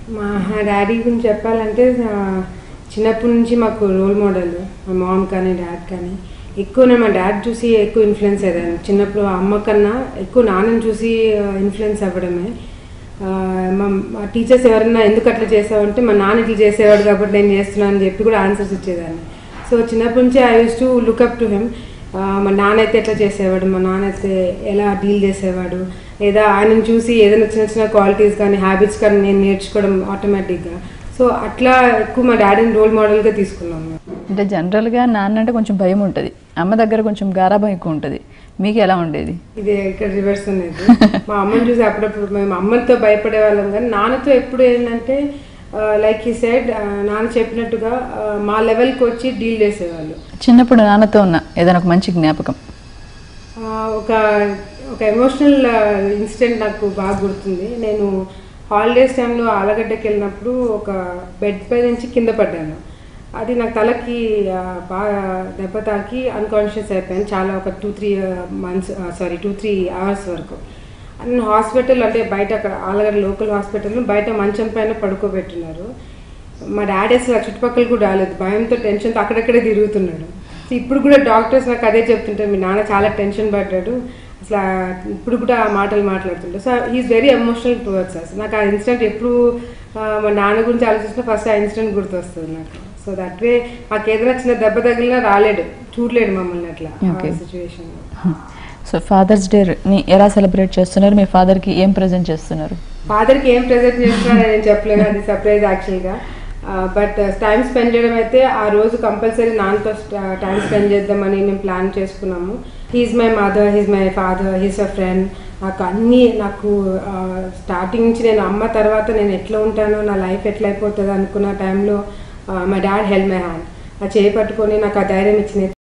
మా డాడీ గురించి చెప్పాలంటే ఆ, చిన్నప్పటి నుంచి మాకు రోల్ మోడల్ మా మామ్ కానీ డాడ్ కానీ ఎక్కువ నేను మా డాడ్ చూసి ఎక్కువ ఇన్ఫ్లుయెన్స్ అయ్యాను చిన్నప్పుడు అమ్మ కన్నా ఎక్కువ నాన్నని చూసి ఇన్ఫ్లుయెన్స్ అవ్వడమే ఆ, మా మా టీచర్స్ ఎవరన్నా ఎందుకు అట్లా చేసావంటే మా నాన్న ఇట్లా చేసేవాడు కాబట్టి నేను చేస్తున్నాను అని చెప్పి కూడా ఆన్సర్స్ ఇచ్చేదాన్ని సో చిన్నప్పటి నుంచి I use to look up to him మా నాన్న అయితే ఎట్లా చేసేవాడు మా నాన్న అయితే ఎలా డీల్ చేసేవాడు లేదా ఆయనను చూసి ఏదైనా చిన్న చిన్న క్వాలిటీస్ కానీ హ్యాబిట్స్ కానీ నేను నేర్చుకోవడం ఆటోమేటిక్గా సో అట్లా ఎక్కువ మా డాడీని రోల్ మోడల్గా తీసుకున్నాను అంటే జనరల్గా నాన్న అంటే కొంచెం భయం ఉంటుంది అమ్మ దగ్గర కొంచెం గారాభం ఎక్కువ ఉంటుంది మీకు ఎలా ఉండేది ఇది ఇక్కడ రివర్స్ అనేది మా అమ్మని చూసి అప్పుడప్పుడు మేము అమ్మతో భయపడే వాళ్ళం కానీ నాన్నతో ఎప్పుడు ఏంటంటే లైక్ ఈ సైడ్ నాన్న చెప్పినట్టుగా ఆ, మా లెవెల్కి వచ్చి డీల్ చేసేవాళ్ళు చిన్నప్పుడు నాన్నతో ఉన్న ఏదైనా ఒక మంచి జ్ఞాపకం ఆ, ఒక ఒక ఎమోషనల్ ఇన్సిడెంట్ నాకు బాగా గుర్తుంది నేను హాలిడేస్ టైంలో ఆలగడ్డకి వెళ్ళినప్పుడు ఒక బెడ్ పై నుంచి కింద పడ్డాను అది నాకు తలకి ఆ, బాగా దెబ్బ తాకి అన్కాన్షియస్ అయిపోయాను చాలా ఒక two three months sorry two three hours వరకు నేను హాస్పిటల్ అంటే బయట అక్కడ ఆలగడ్డ లోకల్ హాస్పిటల్లో బయట మంచం పైన పడుకోబెట్టున్నారు మా డాడీ అసలు ఆ చుట్టుపక్కల కూడా రాలేదు భయంతో టెన్షన్తో అక్కడక్కడే తిరుగుతున్నాడు సో ఇప్పుడు కూడా డాక్టర్స్ నాకు అదే చెప్తుంటారు మీ నాన్న చాలా టెన్షన్ పడ్డాడు అసలు ఆ- ఇప్పుడు కూడా ఆ మాటలు మాట్లాడుతుంటారు so is very emotional towards us నాకు ఆ ఇన్సిడెంట్ ఎప్పుడు ఆ, మా నాన్న గురించి ఆలోచిస్తే ఫస్ట్ ఆ ఇన్సిడెంట్ గుర్తొస్తుంది నాకు సో దట్ వే మాకు ఏదైనా చిన్న దెబ్బ తగిలినా రాలేడు చూడలేడు మమ్మల్ని అట్లా Okay. సిచ్యువేషన్ సో ఫాదర్స్ డేని ఎలా సెలబ్రేట్ చేస్తున్నారు మీ ఫాదర్కి ఏం ప్రజెంట్ చేస్తున్నారు ఫాదర్కి ఏం ప్రెజెంట్ చేస్తున్నారని నేను చెప్పలేను అది సర్ప్రైజ్ యాక్చువల్గా బట్ టైం స్పెండ్ చేయడం అయితే ఆ రోజు కంపల్సరీ నాన్నతో టైం స్పెండ్ చేద్దామని మేము ప్లాన్ చేసుకున్నాము he's my mother he's my father he's a friend నాకు అన్నీ నాకు స్టార్టింగ్ నుంచి నేను అమ్మ తర్వాత నేను ఎట్లా ఉంటానో నా లైఫ్ ఎట్లా అయిపోతుంది అనుకున్న టైంలో my dad help my hand ఆ చేయి పట్టుకొని నాకు ఆ ధైర్యం ఇచ్చిన